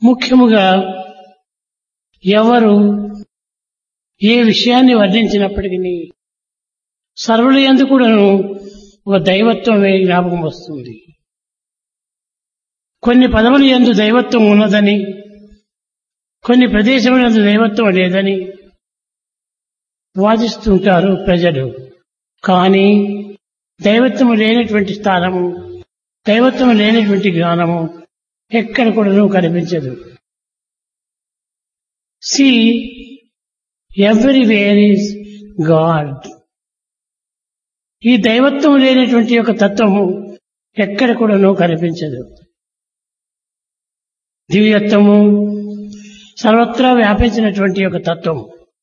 ముఖ్యముగా ఎవరు ఏ విషయాన్ని వర్ణించినప్పటికీ సర్వుల ఎందు కూడాను ఒక దైవత్వమే జ్ఞాపకం వస్తుంది కొన్ని పదవుల ఎందు దైవత్వం ఉన్నదని కొన్ని ప్రదేశములందు దైవత్వం లేదని వాదిస్తుంటారు ప్రజలు కానీ దైవత్వము లేనటువంటి స్థానము దైవత్వము లేనటువంటి జ్ఞానము ఎక్కడ కూడాను కనిపించదు సి ఎవ్రీవేర్ ఈస్ గాడ్ ఈ దైవత్వం లేనటువంటి యొక్క తత్వము ఎక్కడ కూడాను కనిపించదు దివ్యత్వము సర్వత్రా వ్యాపించినటువంటి ఒక తత్వం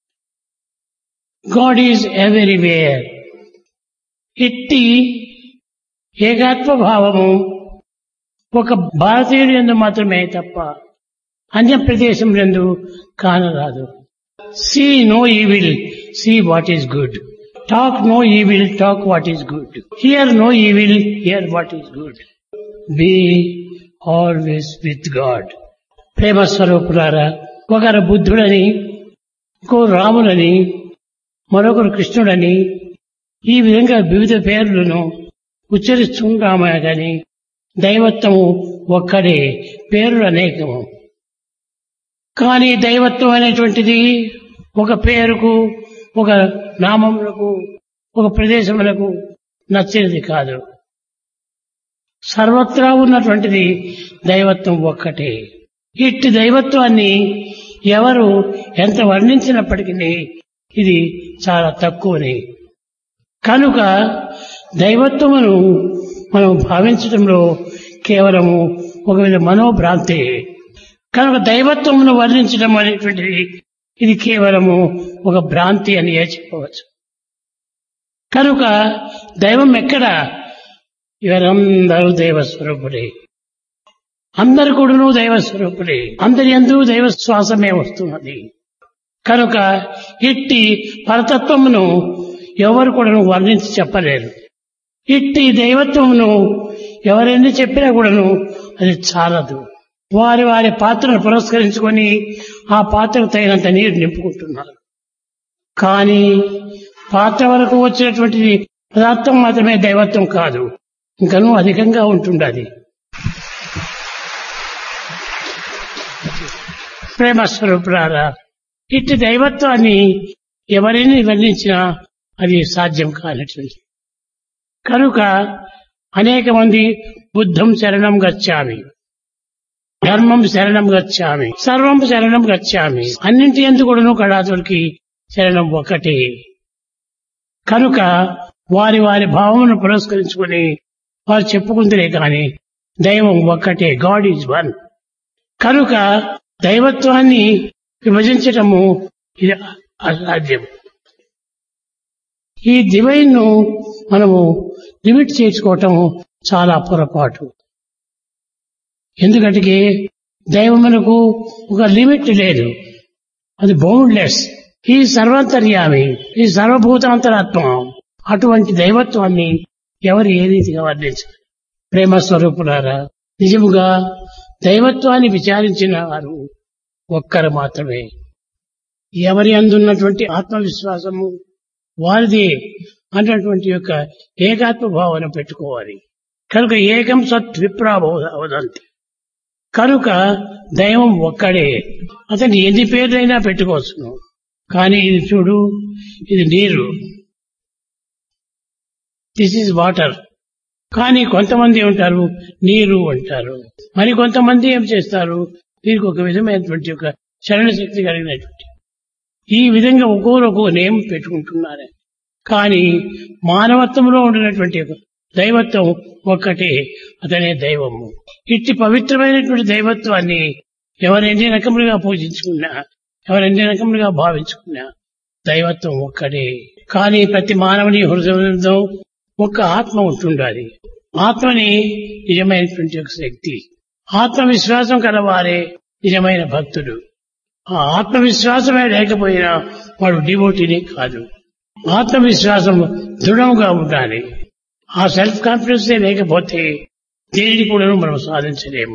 గాడ్ ఈజ్ ఎవ్రీవేర్ ఇట్టి ఏకాత్మ భావము ఒక భారతీయుడు ఎందు మాత్రమే తప్ప అన్య ప్రదేశం ఎందు కానరాదు see no evil see what is good talk no evil talk what is good hear no evil hear what is good be always with God ప్రేమ స్వరూపులారా ఒకరు బుద్ధుడని ఇంకో రాములని మరొకరు కృష్ణుడని ఈ విధంగా వివిధ పేర్లను ఉచ్చరిస్తుంటామే గాని దైవత్వము ఒక్కడే పేర్లు అనేకము కానీ దైవత్వం అనేటువంటిది ఒక పేరుకు ఒక నామములకు ఒక ప్రదేశములకు నచ్చినది కాదు సర్వత్రా ఉన్నటువంటిది దైవత్వం ఒక్కటే ఇట్టి దైవత్వాన్ని ఎవరు ఎంత వర్ణించినప్పటికీ ఇది చాలా తక్కువని కనుక దైవత్వమును మనం భావించడంలో కేవలము ఒక విధ మనోభ్రాంతి కనుక దైవత్వమును వర్ణించడం అనేటువంటిది ఇది కేవలము ఒక భ్రాంతి అని చెప్పవచ్చు కనుక దైవం ఎక్కడ ఇవరందరూ దైవ స్వరూపుడే అందరు కూడాను దైవ స్వరూపుడే అందరి అందరూ దైవ శ్వాసమే వస్తున్నది కనుక ఇట్టి పరతత్వమును ఎవరు కూడాను వర్ణించి చెప్పలేరు ఇట్టి దైవత్వమును ఎవరెన్ని చెప్పినా కూడాను అది చాలదు వారి వారి పాత్రను పురస్కరించుకొని ఆ పాత్రకు తగినంత నీరు నింపుకుంటున్నారు కానీ పాత్ర వరకు వచ్చినటువంటిది పదార్థం మాత్రమే దైవత్వం కాదు ఇంకనూ అధికంగా ఉంటుండది ప్రేమ స్వరూపులారా ఇట్టి దైవత్వాన్ని ఎవరిని వర్ణించినా అది సాధ్యం కానటువంటి కనుక అనేక మంది బుద్ధం శరణం గచ్చామి ధర్మం శరణం గచ్చామి సర్వం శరణం గచ్చామి అన్నింటి ఎందుకు కూడాను కళాతులకి శరణం ఒకటే కనుక వారి వారి భావమును పురస్కరించుకుని వారు చెప్పుకుందరే కాని దైవం ఒక్కటే గాడ్ ఈజ్ వన్ కనుక దైవత్వాన్ని విభజించటము ఇది అసాధ్యం ఈ డివైన్ ను మనము లిమిట్ చేసుకోవటం చాలా పొరపాటు ఎందుకంటే దైవమునకు ఒక లిమిట్ లేదు అది బౌండ్లెస్ ఈ సర్వాంతర్యామి ఈ సర్వభూతాంతరాత్మ అటువంటి దైవత్వాన్ని ఎవరు ఏ రీతిగా వర్ణించారు ప్రేమ స్వరూపులారా నిజముగా దైవత్వాన్ని విచారించిన వారు ఒక్కరు మాత్రమే ఎవరి అందున్నటువంటి ఆత్మవిశ్వాసము వారిది అన్నటువంటి యొక్క ఏకాత్మ భావన పెట్టుకోవాలి కనుక ఏకం సత్ విప్రాబోధవదంతి కనుక దైవం ఒక్కడే అతని ఎన్ని పేర్లైనా పెట్టుకోవచ్చును కానీ ఇది చూడు ఇది నీరు దిస్ ఈజ్ వాటర్ కానీ కొంతమంది ఉంటారు నీరు అంటారు మరి కొంతమంది ఏం చేస్తారు వీరికి ఒక విధమైనటువంటి ఒక శరణ శక్తి కలిగినటువంటి ఈ విధంగా ఒక్కొక్కరు ఒక్కొక్క నేమ్ పెట్టుకుంటున్నారు కానీ మానవత్వంలో ఉండినటువంటి ఒక దైవత్వం ఒక్కటే అతనే దైవము ఇట్టి పవిత్రమైనటువంటి దైవత్వాన్ని ఎవరెన్ని రకములుగా పూజించుకున్నా ఎవరెన్ని రకములుగా భావించుకున్నా దైవత్వం ఒక్కటే కానీ ప్రతి మానవుని హృదయంలో ఒక్క ఆత్మ ఉంటుండాలి ఆత్మని నిజమైనటువంటి ఒక శక్తి ఆత్మవిశ్వాసం కలవారే నిజమైన భక్తుడు ఆ ఆత్మవిశ్వాసమే లేకపోయినా వాడు డివోటీనే కాదు ఆత్మవిశ్వాసం దృఢంగా ఉండాలి ఆ సెల్ఫ్ కాన్ఫిడెన్స్ లేకపోతే దేనిని కూడా మనం సాధించలేము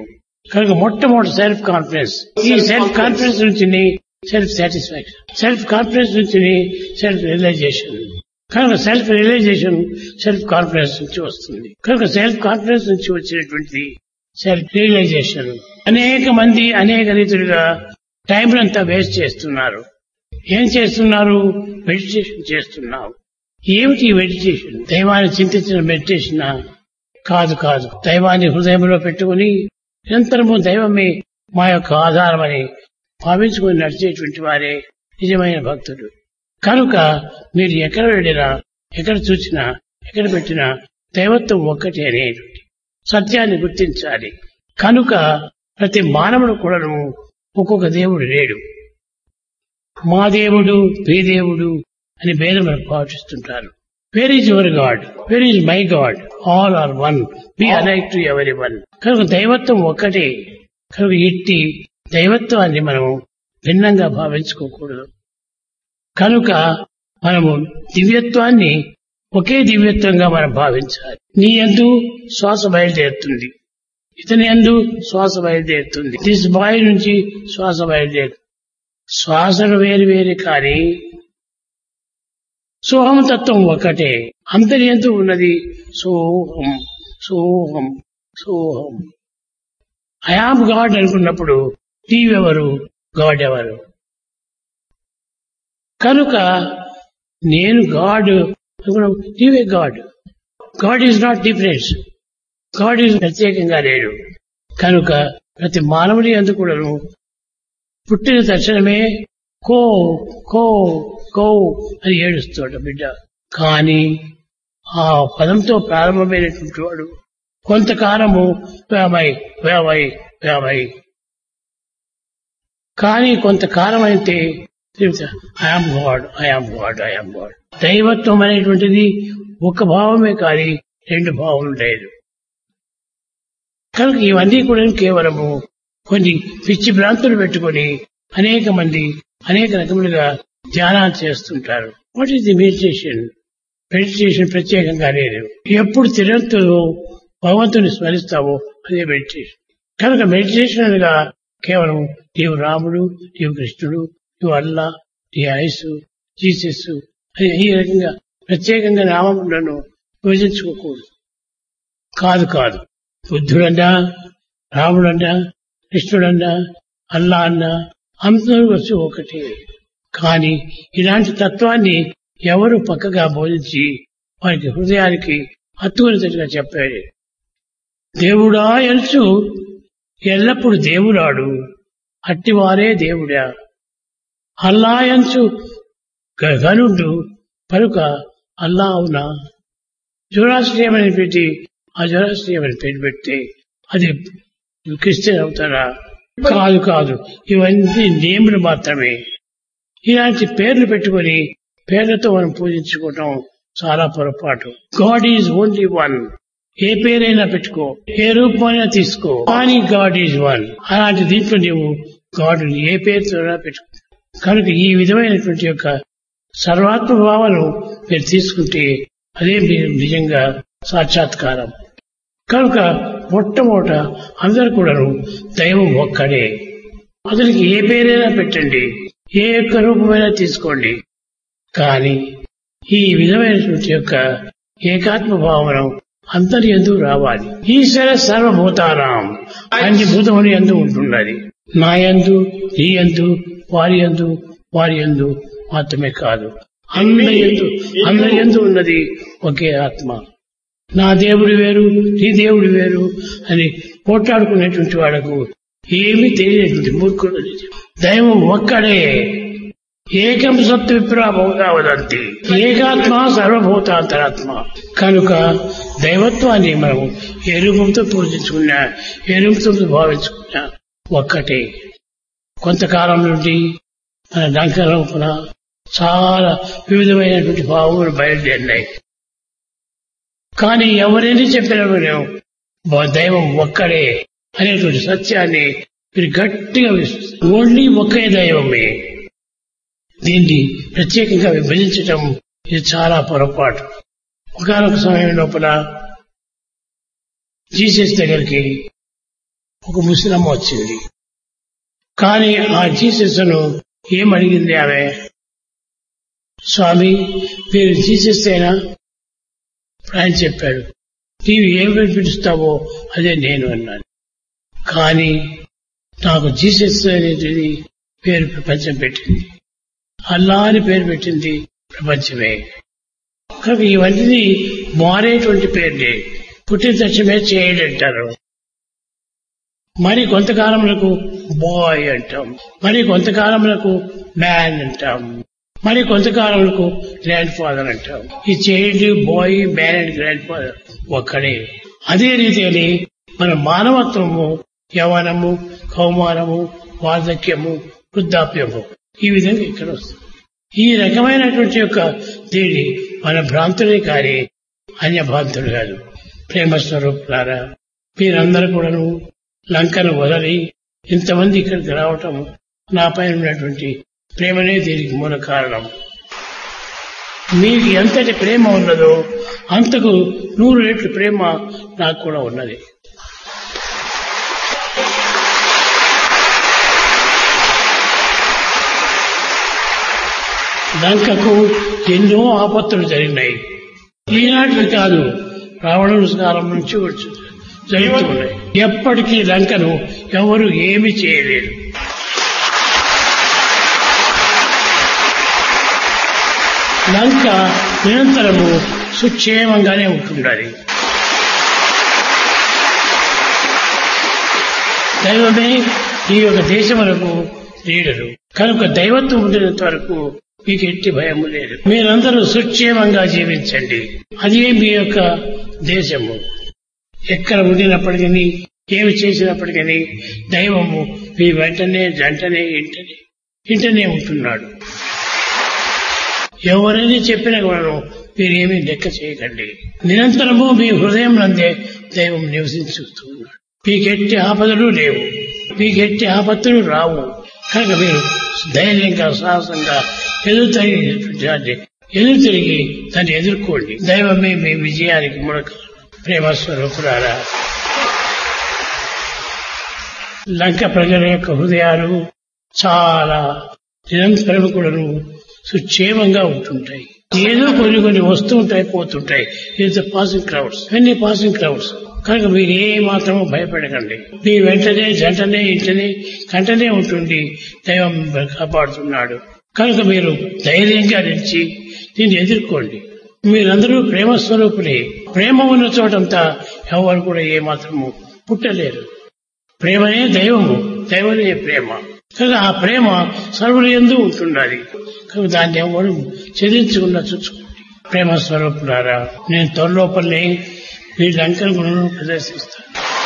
కనుక మొట్టమొదటి సెల్ఫ్ కాన్ఫిడెన్స్ ఈ సెల్ఫ్ కాన్ఫిడెన్స్ నుంచి సెల్ఫ్ సాటిస్ఫాక్షన్ సెల్ఫ్ కాన్ఫిడెన్స్ నుంచి సెల్ఫ్ రియలైజేషన్ కనుక సెల్ఫ్ రియలైజేషన్ సెల్ఫ్ కాన్ఫిడెన్స్ నుంచి వస్తుంది కనుక సెల్ఫ్ కాన్ఫిడెన్స్ నుంచి వచ్చినటువంటి సెల్ఫ్ రియలైజేషన్ అనేక మంది అనేక రీతులుగా టైం అంతా వేస్ట్ చేస్తున్నారు ఏం చేస్తున్నారు మెడిటేషన్ చేస్తున్నారు ఏమిటి మెడిటేషన్ దైవాన్ని చింతించిన మెడిటేషన్ కాదు కాదు దైవాన్ని హృదయంలో పెట్టుకుని నిరంతరము దైవమే మా యొక్క ఆధారమని భావించుకుని నడిచేటువంటి వారే నిజమైన భక్తుడు కనుక మీరు ఎక్కడ వెళ్ళినా ఎక్కడ చూసినా ఎక్కడ పెట్టినా దైవత్వం ఒక్కటే అనేటువంటి సత్యాన్ని గుర్తించాలి కనుక ప్రతి మానవుడు కూడాను ఒక్కొక్క దేవుడు లేడు మా దేవుడు మీ దేవుడు అని భేదం పాటిస్తుంటారు where is your God where is my God all are one be alike to ఎవరి వన్ కనుక దైవత్వం ఒక్కటే కనుక ఇట్టి దైవత్వాన్ని మనము భిన్నంగా భావించుకోకూడదు కనుక మనము దివ్యత్వాన్ని ఒకే దివ్యత్వంగా మనం భావించాలి నీ ఎందు శ్వాస బయలుదేరుతుంది ఇతని ఎందు శ్వాస బయలుదేరుతుంది దిస్ బాయ్ నుంచి శ్వాస బయలుదేరుతుంది శ్వాసలు వేరు వేరు కానీ సోహం తత్వం ఒకటే అంతరి ఎందు ఉన్నది సోహం సోహం సోహం ఐఆమ్ గాడ్ అనుకున్నప్పుడు నీవెవరు గాడ్ ఎవరు కనుక నేను గాడ్ నీవే God God is not difference God is ప్రత్యేకంగా లేడు కనుక ప్రతి మానవుని ఎందుకు కూడాను పుట్టిన తక్షణమే కో కో కో అని ఏడుస్తాడు బిడ్డ కానీ ఆ పదంతో ప్రారంభమైనటువంటి వాడు కొంతకాలము వేమై వేమై వేమై కానీ కొంతకాలం అయితే I am God I am God I am God దైవత్వం అనేటువంటిది ఒక భావమే కానీ రెండు భావం లేదు కనుక ఇవన్నీ కూడా కేవలము కొన్ని పిచ్చి భ్రాంతులు పెట్టుకొని అనేక మంది అనేక రకములుగా ధ్యానాలు చేస్తుంటారు what is the meditation meditation ప్రత్యేకంగా లేదు ఎప్పుడు తిరంతో భగవంతుని స్మరిస్తావో అదే మెడిటేషన్ కనుక మెడిటేషన్ అనగా కేవలం నీవు రాముడు నీవు కృష్ణుడు నువ్వు అల్లా నీ ఐసు జీసస్ అని ఈ రకంగా ప్రత్యేకంగా నామములను విభజించుకోకూడదు కాదు కాదు బుద్ధుడన్నా రాముడన్నా కృష్ణుడన్నా అల్లా అన్నా అందరూ వచ్చి ఒకటే కానీ ఇలాంటి తత్వాన్ని ఎవరు పక్కగా బోధించి వారికి హృదయానికి హత్తుకునేటట్టుగా చెప్పాడు దేవుడా ఎలుసు ఎల్లప్పుడు దేవుడాడు అట్టివారే దేవుడా అల్లాయంచు గనుడు పలుక అల్లా అవునా జురాశ్రయం అని పెట్టి ఆ జురాశ్రయం అని పేరు పెడితే అది క్రిస్టియన్ అవుతారా కాదు కాదు ఇవన్నీ నేములు మాత్రమే ఇలాంటి పేర్లు పెట్టుకొని పేర్లతో మనం పూజించుకోవటం చాలా పొరపాటు గాడ్ ఈజ్ ఓన్లీ వన్ ఏ పేరైనా పెట్టుకో ఏ రూపమైనా తీసుకో కానీ గాడ్ ఈజ్ వన్ అలాంటి దీంట్లో నీవు గాడ్ ఏ పేరుతో పెట్టుకో కనుక ఈ విధమైనటువంటి యొక్క సర్వాత్మ భావన మీరు తీసుకుంటే అదే మీరు నిజంగా సాక్షాత్కారం కనుక మొట్టమొదట అందరు కూడాను దైవం ఒక్కడే అతనికి ఏ పేరైనా పెట్టండి ఏ యొక్క రూపమైనా తీసుకోండి కానీ ఈ విధమైనటువంటి యొక్క ఏకాత్మ భావన అందరి ఎందు రావాలి ఈశ్వర సర్వభూతానాం అన్ని భూతములు ఎందు ఉంటున్నది నా యందు నీ యందు వారి యందు వారి యందు మాత్రమే కాదు అందరి ఎందు అందరి ఎందు ఉన్నది ఒకే ఆత్మ నా దేవుడు వేరు నీ దేవుడు వేరు అని పోట్లాడుకునేటువంటి వాడకు ఏమీ తెలియనటువంటి మూర్ఖుడు దైవం ఒక్కడే ఏకం సత్తు విప్రాభూతా వదంతి ఏకాత్మ సర్వభూతాంతరాత్మ కనుక దైవత్వాన్ని మనం ఏ రూపంతో పూజించుకున్నా ఏ రూపంతో భావించుకున్నా ఒక్కటే కొంతకాలం నుండి మన డంక రూపన చాలా వివిధమైనటువంటి భావములు బయలుదేరినాయి కానీ ఎవరైనా చెప్పినా కూడా దైవం ఒక్కడే అనేటువంటి సత్యాన్ని మీరు గట్టిగా విశ్వసిస్తారు ఓన్లీ ఒకే దైవమే దీన్ని ప్రత్యేకంగా విభజించటం ఇది చాలా పొరపాటు ఒకనొక సమయం లోపల జీసస్ దగ్గరికి ఒక ముసలమ్మ వచ్చింది కానీ ఆ జీసస్ను ఏం అడిగింది ఆమె స్వామి మీరు జీసస్తేనా ఆయన చెప్పాడు నీవు ఏం పిలుస్తావో అదే నేను అన్నాను కానీ నాకు జీసస్ అనేది పేరు ప్రపంచం పెట్టింది అల్లా అని పేరు పెట్టింది ప్రపంచమే కనుక ఇవన్నీ మారేటువంటి పేర్లే పుట్టిన తక్షణమే చేయడంటారు మరి కొంతకాలములకు బాయ్ అంటాం మరి కొంతకాలములకు మ్యాన్ అంటాం మరి కొంతకాలములకు గ్రాండ్ ఫాదర్ అంటాం ఈ child boy man and grandfather ఒక్కడే అదే రీతిని మన మానవత్వము యవనము కౌమానము వార్ధక్యము వృద్ధాప్యము ఈ విధంగా ఇక్కడ వస్తుంది ఈ రకమైనటువంటి యొక్క దీని మన భ్రాంతులే కానీ అన్య భ్రాంతులు కాదు ప్రేమ స్వరూపులారా మీరందరూ కూడాను లంకను వదలి ఇంతమంది ఇక్కడికి రావటం నా పైన ఉన్నటువంటి ప్రేమనే దీనికి మూల కారణం మీకు ఎంతటి ప్రేమ ఉన్నదో అంతకు నూరు రెట్లు ప్రేమ నాకు కూడా ఉన్నది లంకకు ఎన్నో ఆపత్తులు జరిగినాయి ఈనాటివి కాదు రావణ కాలం నుంచి వచ్చి జరుగుతున్నాయి ఎప్పటికీ లంకను ఎవరు ఏమి చేయలేరు లంక నిరంతరము సుక్షేమంగానే ఉంటుండాలి దైవమే ఈ యొక్క దేశములకు లీడరు కనుక దైవత్వం ఉండినంత వరకు మీకు ఎట్టి భయము లేదు మీరందరూ సుక్షేమంగా జీవించండి అదే మీ యొక్క దేశము ఎక్కడ ఉండినప్పటికీ ఏమి చేసినప్పటికీ దైవము మీ వెంటనే జంటనే ఇంటనే ఇంటనే ఉంటున్నాడు ఎవరైనా చెప్పినా కూడా మీరేమీ లెక్క చేయకండి నిరంతరము మీ హృదయం నందే దైవం నివసించుతున్నాడు మీకెట్టి ఆపదలు లేవు మీకెట్టి ఆపత్తులు రావు కనుక మీరు ధైర్యంగా సాహసంగా ఎదురు తిరిగి ఎదురు తిరిగి దాన్ని ఎదుర్కోండి దైవమే మీ విజయానికి ముడక ప్రేమ స్వరూపురారా లంక ప్రజల యొక్క హృదయాలు చాలా నిరంతరం కూడాను సుక్షేమంగా ఉంటుంటాయి ఏదో కొన్ని కొన్ని వస్తూ ఉంటాయి పోతుంటాయి ఇట్స్ పాసింగ్ క్రౌడ్స్ అన్ని పాసింగ్ క్రౌడ్స్ కనుక మీరు ఏ మాత్రమూ భయపడకండి మీ వెంటనే జంటనే ఇంటనే కంటనే ఉంటుంది దైవం మిమ్మల్ని కాపాడుతున్నాడు కనుక మీరు ధైర్యంగా నిలిచి దీన్ని ఎదుర్కోండి మీరందరూ ప్రేమ స్వరూపులే ప్రేమ ఉన్న చోటంతా ఎవరు కూడా ఏ మాత్రము పుట్టలేరు ప్రేమనే దైవము దైవమే ప్రేమ కనుక ఆ ప్రేమ సర్వులు ఎందు ఉంటుండాలి కనుక దాన్ని ఎవరు చెదించకుండా చూసుకోండి ప్రేమ స్వరూపులారా నేను త్వరలోపలే మీ లంకన గుణను ప్రదర్శిస్తాను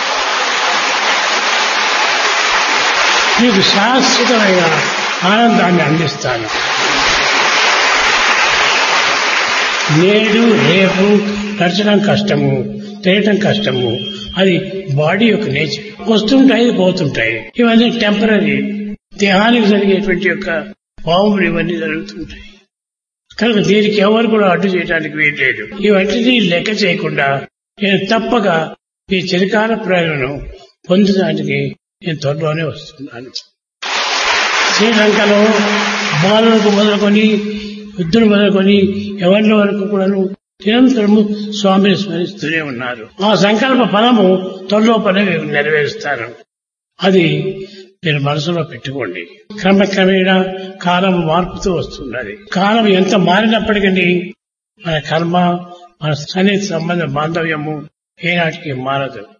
మీకు శాశ్వతమైన ఆనందాన్ని అందిస్తాను నేడు రేపు నడచడం కష్టము తిరగటం కష్టము అది బాడీ యొక్క నేచర్ వస్తుంటాయి పోతుంటాయి ఇవన్నీ టెంపరీ దేహానికి జరిగేటువంటి యొక్క పాములు ఇవన్నీ జరుగుతుంటాయి కనుక దీనికి ఎవరు కూడా అడ్డు చేయడానికి వీల్లేదు ఇవన్నీ లెక్క చేయకుండా నేను తప్పక ఈ చిరకాల ప్రయోజనం పొందడానికి నేను త్వరలోనే వస్తున్నాను శ్రీలంకలో బాలులకు మొదలుకొని వృద్ధులు మొదలుకొని ఎవరి వరకు కూడాను నిరంతరము స్వామిని స్మరిస్తూనే ఉన్నారు ఆ సంకల్ప ఫలము త్వరలోపలే నెరవేరుస్తారు అది మీరు మనసులో పెట్టుకోండి క్రమక్రమేణా కాలం మార్పుతూ వస్తున్నది కాలం ఎంత మారినప్పటికీ మన కర్మ మన సన్నిహిత సంబంధ బాంధవ్యము ఏనాటికి మారదు